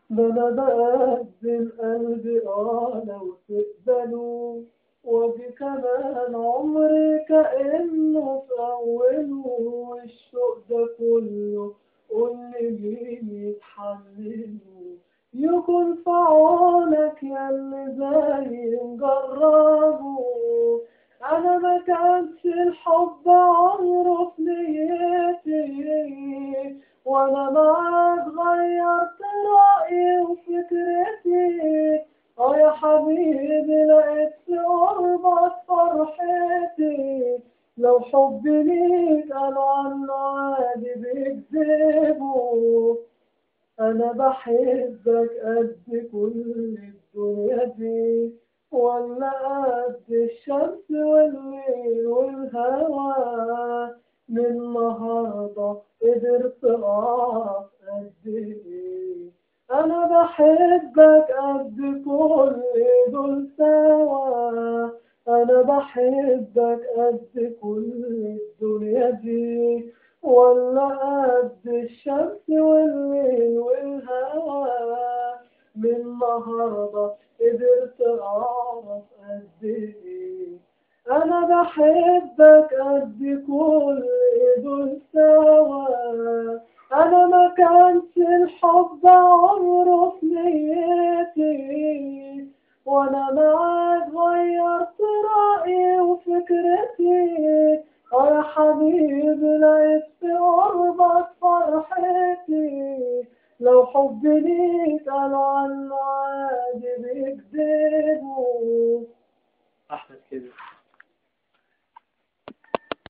ده انا بقدم قلبي اه لو تقبلوا ودي كمان عمري كأنه في أوله والشوق ده كله قولي مين يتحمله يكون في عونك يا اللي زي مجربه أنا ما كانش الحب عمره في نيتي وأنا معاك غيرت رأيي وفكرتي اه يا حبيبي لقيت في قربك فرحتي لو حبي ليك قالوا عنه عادي بيكذبوا أنا بحبك قد كل الدنيا دي ولا قد الشمس والليل والهوى من النهاردة قدرت أعرف قد إيه أنا بحبك قد كل دول سوا أنا بحبك قد كل الدنيا دي ولا قد الشمس والليل والهوى من النهاردة قدرت أعرف قد إيه أنا بحبك قد كل دول سوا أنا ما كانش الحب عمره في نيتي وأنا معاك غيرت رأيي وفكرتي اه يا حبيبي لقيت في قربك فرحتي لو حبي ليك قالوا عنه عادي بيكذبوا أحمد كده